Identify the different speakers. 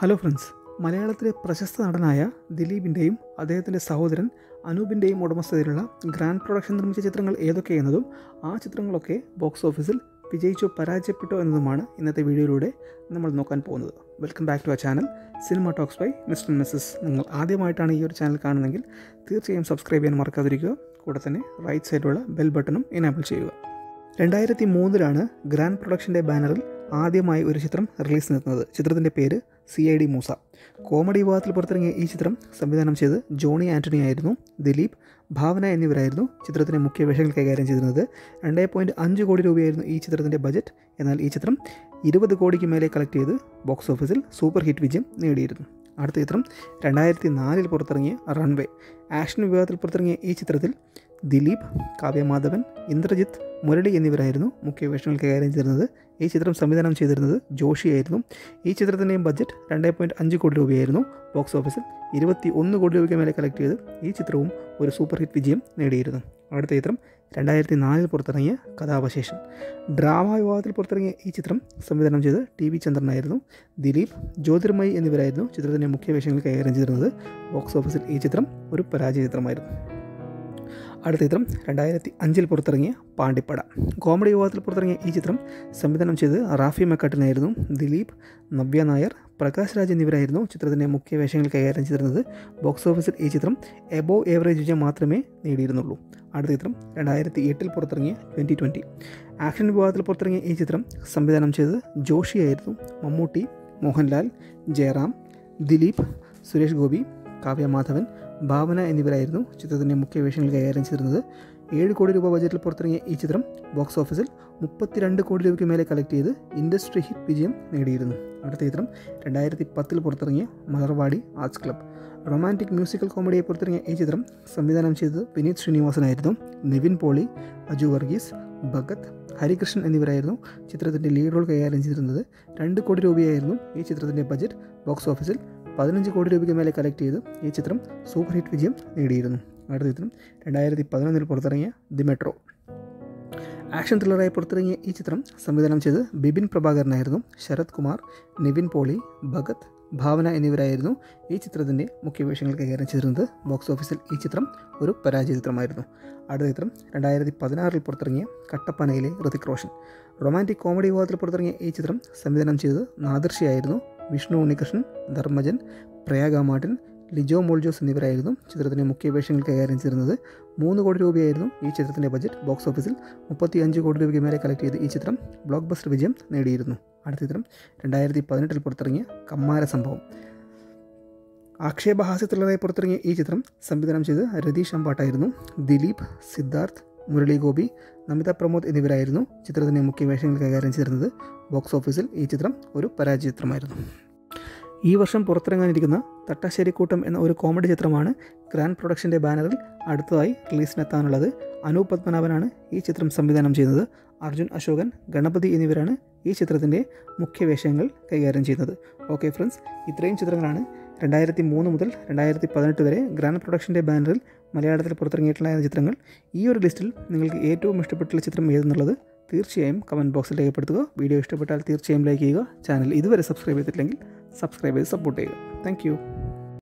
Speaker 1: hello friends മലയാളത്തിലെ പ്രശസ്ത നടനായ ദിലീപിൻ്റെയും അദ്ദേഹത്തിൻ്റെ സഹോദരൻ അനൂപിൻ്റെയും ഉടമസ്ഥതയിലുള്ള ഗ്രാൻഡ് പ്രൊഡക്ഷൻ നിർമ്മിച്ച ചിത്രങ്ങൾ ഏതൊക്കെയെന്നതും ആ ചിത്രങ്ങളൊക്കെ ബോക്സ് ഓഫീസിൽ വിജയിച്ചോ പരാജയപ്പെട്ടോ എന്നതുമാണ് ഇന്നത്തെ വീഡിയോയിലൂടെ നമ്മൾ നോക്കാൻ പോകുന്നത് വെൽക്കം ബാക്ക് ടു ആ channel cinema talks by mister missus നിങ്ങൾ ആദ്യമായിട്ടാണ് ഈ ഒരു ചാനൽ കാണുന്നതെങ്കിൽ തീർച്ചയായും സബ്സ്ക്രൈബ് ചെയ്യാൻ മറക്കാതിരിക്കുക കൂടെ തന്നെ റൈറ്റ് സൈഡിലുള്ള ബെൽ ബട്ടണും എനേബിൾ ചെയ്യുക രണ്ടായിരത്തി മൂന്നിലാണ് ഗ്രാൻഡ് പ്രൊഡക്ഷൻ്റെ ബാനറിൽ ആദ്യമായി ഒരു ചിത്രം റിലീസ് നിർത്തുന്നത് ചിത്രത്തിൻ്റെ പേര് C I D Moosa comedy വിഭാഗത്തിൽ പുറത്തിറങ്ങിയ ഈ ചിത്രം സംവിധാനം ചെയ്ത് ജോണി ആൻ്റണി ആയിരുന്നു ദിലീപ് ഭാവന എന്നിവരായിരുന്നു ചിത്രത്തിൻ്റെ മുഖ്യ വേഷങ്ങൾ കൈകാര്യം ചെയ്തിരുന്നത് രണ്ടേ പോയിൻറ്റ് അഞ്ച് കോടി രൂപയായിരുന്നു ഈ ചിത്രത്തിൻ്റെ ബജറ്റ് എന്നാൽ ഈ ചിത്രം ഇരുപത് കോടിക്ക് മേലെ കളക്ട് ചെയ്ത് ബോക്സ് ഓഫീസിൽ സൂപ്പർ ഹിറ്റ് വിജയം നേടിയിരുന്നു അടുത്ത ചിത്രം രണ്ടായിരത്തി നാലിൽ പുറത്തിറങ്ങിയ റൺവേ ആക്ഷൻ വിഭാഗത്തിൽ പുറത്തിറങ്ങിയ ഈ ചിത്രത്തിൽ ദിലീപ് കാവ്യമാധവൻ ഇന്ദ്രജിത്ത് മുരളി എന്നിവരായിരുന്നു മുഖ്യ വേഷങ്ങൾ കൈകാര്യം ചെയ്തിരുന്നത് ഈ ചിത്രം സംവിധാനം ചെയ്തിരുന്നത് ജോഷിയായിരുന്നു ഈ ചിത്രത്തിൻ്റെയും ബഡ്ജറ്റ് രണ്ടേ പോയിൻറ്റ് അഞ്ച് കോടി രൂപയായിരുന്നു ബോക്സ് ഓഫീസിൽ ഇരുപത്തി ഒന്ന് കോടി രൂപയ്ക്ക് മേലെ കളക്ട് ചെയ്ത് ഈ ചിത്രവും ഒരു സൂപ്പർ ഹിറ്റ് വിജയം നേടിയിരുന്നു അടുത്ത ചിത്രം രണ്ടായിരത്തി നാലിൽ പുറത്തിറങ്ങിയ കഥാവശേഷൻ ഡ്രാമ വിഭാഗത്തിൽ പുറത്തിറങ്ങിയ ഈ ചിത്രം സംവിധാനം ചെയ്ത് ടി വി ചന്ദ്രനായിരുന്നു ദിലീപ് ജ്യോതിർമയി എന്നിവരായിരുന്നു ചിത്രത്തിൻ്റെ മുഖ്യ വേഷങ്ങൾ കൈകാര്യം ചെയ്തിരുന്നത് ബോക്സ് ഓഫീസിൽ ഈ ചിത്രം ഒരു പരാജയ ചിത്രമായിരുന്നു അടുത്ത ചിത്രം രണ്ടായിരത്തി അഞ്ചിൽ പുറത്തിറങ്ങിയ പാണ്ടിപ്പട കോമഡി വിഭാഗത്തിൽ പുറത്തിറങ്ങിയ ഈ ചിത്രം സംവിധാനം ചെയ്ത് റാഫി മെക്കാട്ടിനായിരുന്നു ദിലീപ് നവ്യ നായർ പ്രകാശ് രാജ് എന്നിവരായിരുന്നു ചിത്രത്തിൻ്റെ മുഖ്യ വേഷങ്ങൾ കൈകാര്യം ചെയ്തിരുന്നത് ബോക്സ് ഓഫീസിൽ ഈ ചിത്രം എബോ ഏവറേജ് വിജയം മാത്രമേ നേടിയിരുന്നുള്ളൂ അടുത്ത ചിത്രം രണ്ടായിരത്തി എട്ടിൽ പുറത്തിറങ്ങിയ ട്വൻറ്റി ട്വൻറ്റി ആക്ഷൻ വിഭാഗത്തിൽ പുറത്തിറങ്ങിയ ഈ ചിത്രം സംവിധാനം ചെയ്തത് ജോഷിയായിരുന്നു മമ്മൂട്ടി മോഹൻലാൽ ജയറാം ദിലീപ് സുരേഷ് ഗോപി കാവ്യമാധവൻ ഭാവന എന്നിവരായിരുന്നു ചിത്രത്തിൻ്റെ മുഖ്യ വേഷങ്ങൾ കൈകാര്യം ചെയ്തിരുന്നത് ഏഴ് കോടി രൂപ ബജറ്റിൽ പുറത്തിറങ്ങിയ ഈ ചിത്രം ബോക്സ് ഓഫീസിൽ മുപ്പത്തിരണ്ട് കോടി രൂപയ്ക്ക് മേലെ കളക്ട് ചെയ്ത് ഇൻഡസ്ട്രി ഹിറ്റ് വിജയം നേടിയിരുന്നു അടുത്ത ചിത്രം രണ്ടായിരത്തി പത്തിൽ പുറത്തിറങ്ങിയ Malarvadi arts club romantic musical കോമഡിയെ പുറത്തിറങ്ങിയ ഈ ചിത്രം സംവിധാനം ചെയ്തത് വിനീത് ശ്രീനിവാസനായിരുന്നു നിവിൻ പോളി അജു വർഗീസ് ഭഗത് ഹരികൃഷ്ണൻ എന്നിവരായിരുന്നു ചിത്രത്തിൻ്റെ ലീഡ് റോൾ കൈകാര്യം ചെയ്തിരുന്നത് രണ്ട് കോടി രൂപയായിരുന്നു ഈ ചിത്രത്തിൻ്റെ ബജറ്റ് ബോക്സ് ഓഫീസിൽ പതിനഞ്ച് കോടി രൂപയ്ക്ക് മേലെ കളക്ട് ചെയ്ത് ഈ ചിത്രം സൂപ്പർ ഹിറ്റ് വിജയം നേടിയിരുന്നു അടുത്ത ചിത്രം രണ്ടായിരത്തി പതിനൊന്നിൽ പുറത്തിറങ്ങിയ ദി മെട്രോ ആക്ഷൻ ത്രില്ലറായി പുറത്തിറങ്ങിയ ഈ ചിത്രം സംവിധാനം ചെയ്ത് ബിപിൻ പ്രഭാകരനായിരുന്നു ശരത് കുമാർ നിവിൻ പോളി ഭഗത് ഭാവന എന്നിവരായിരുന്നു ഈ ചിത്രത്തിൻ്റെ മുഖ്യ വേഷങ്ങൾ കൈകാര്യം ചെയ്തിരുന്നത് ബോക്സ് ഓഫീസിൽ ഈ ചിത്രം ഒരു പരാജയ ചിത്രമായിരുന്നു അടുത്ത ചിത്രം രണ്ടായിരത്തി പതിനാറിൽ പുറത്തിറങ്ങിയ കട്ടപ്പനയിലെ ഋതിക് റോഷൻ റൊമാൻറ്റിക് കോമഡി വിഭാഗത്തിൽ പുറത്തിറങ്ങിയ ഈ ചിത്രം സംവിധാനം ചെയ്തത് നാദർഷിയായിരുന്നു വിഷ്ണു ഉണ്ണികൃഷ്ണൻ ധർമ്മജൻ പ്രയാഗ മാർട്ടിൻ ലിജോ മോൾജോസ് എന്നിവരായിരുന്നു ചിത്രത്തിൻ്റെ മുഖ്യ വേഷങ്ങൾ കൈകാര്യം ചെയ്തിരുന്നത് മൂന്ന് കോടി രൂപയായിരുന്നു ഈ ചിത്രത്തിൻ്റെ ബജറ്റ് ബോക്സ് ഓഫീസിൽ മുപ്പത്തി അഞ്ച് കോടി രൂപയ്ക്ക് മേലെ കളക്ട് ചെയ്ത് ഈ ചിത്രം ബ്ലോക്ക് ബസ്റ്റർ വിജയം നേടിയിരുന്നു അടുത്ത ചിത്രം രണ്ടായിരത്തി പതിനെട്ടിൽ പുറത്തിറങ്ങിയ കമ്മാര സംഭവം ആക്ഷേപഹാസ്യ ത്രില്ലറായി പുറത്തിറങ്ങിയ ഈ ചിത്രം സംവിധാനം ചെയ്ത് രതീഷ് അമ്പാട്ടായിരുന്നു ദിലീപ് സിദ്ധാർത്ഥ് മുരളി ഗോപി നമിത പ്രമോദ് എന്നിവരായിരുന്നു ചിത്രത്തിൻ്റെ മുഖ്യ വേഷങ്ങൾ കൈകാര്യം ചെയ്തിരുന്നത് ബോക്സ് ഓഫീസിൽ ഈ ചിത്രം ഒരു പരാജയ ചിത്രമായിരുന്നു ഈ വർഷം പുറത്തിറങ്ങാനിരിക്കുന്ന തട്ടശ്ശേരിക്കൂട്ടം എന്ന ഒരു കോമഡി ചിത്രമാണ് ഗ്രാൻഡ് പ്രൊഡക്ഷൻ്റെ ബാനറിൽ അടുത്തതായി റിലീസിനെത്താനുള്ളത് അനൂപ് പത്മനാഭനാണ് ഈ ചിത്രം സംവിധാനം ചെയ്യുന്നത് അർജുൻ അശോകൻ ഗണപതി എന്നിവരാണ് ഈ ചിത്രത്തിൻ്റെ മുഖ്യ വേഷങ്ങൾ കൈകാര്യം ചെയ്യുന്നത് ഓക്കെ ഫ്രണ്ട്സ് ഇത്രയും ചിത്രങ്ങളാണ് രണ്ടായിരത്തി മൂന്ന് മുതൽ രണ്ടായിരത്തി പതിനെട്ട് വരെ ഗ്രാൻഡ് പ്രൊഡക്ഷൻ്റെ ബാനറിൽ മലയാളത്തിൽ പുറത്തിറങ്ങിയിട്ടുള്ള ചിത്രങ്ങൾ ഈ ഒരു ലിസ്റ്റിൽ നിങ്ങൾക്ക് ഏറ്റവും ഇഷ്ടപ്പെട്ടുള്ള ചിത്രം ഏതെന്നുള്ളത് തീർച്ചയായും കമൻറ്റ് ബോക്സിൽ രേഖപ്പെടുത്തുക വീഡിയോ ഇഷ്ടപ്പെട്ടാൽ തീർച്ചയായും ലൈക്ക് ചെയ്യുക ചാനൽ ഇതുവരെ സബ്സ്ക്രൈബ് ചെയ്തിട്ടില്ലെങ്കിൽ സബ്സ്ക്രൈബ് ചെയ്ത് സപ്പോർട്ട് ചെയ്യുക താങ്ക്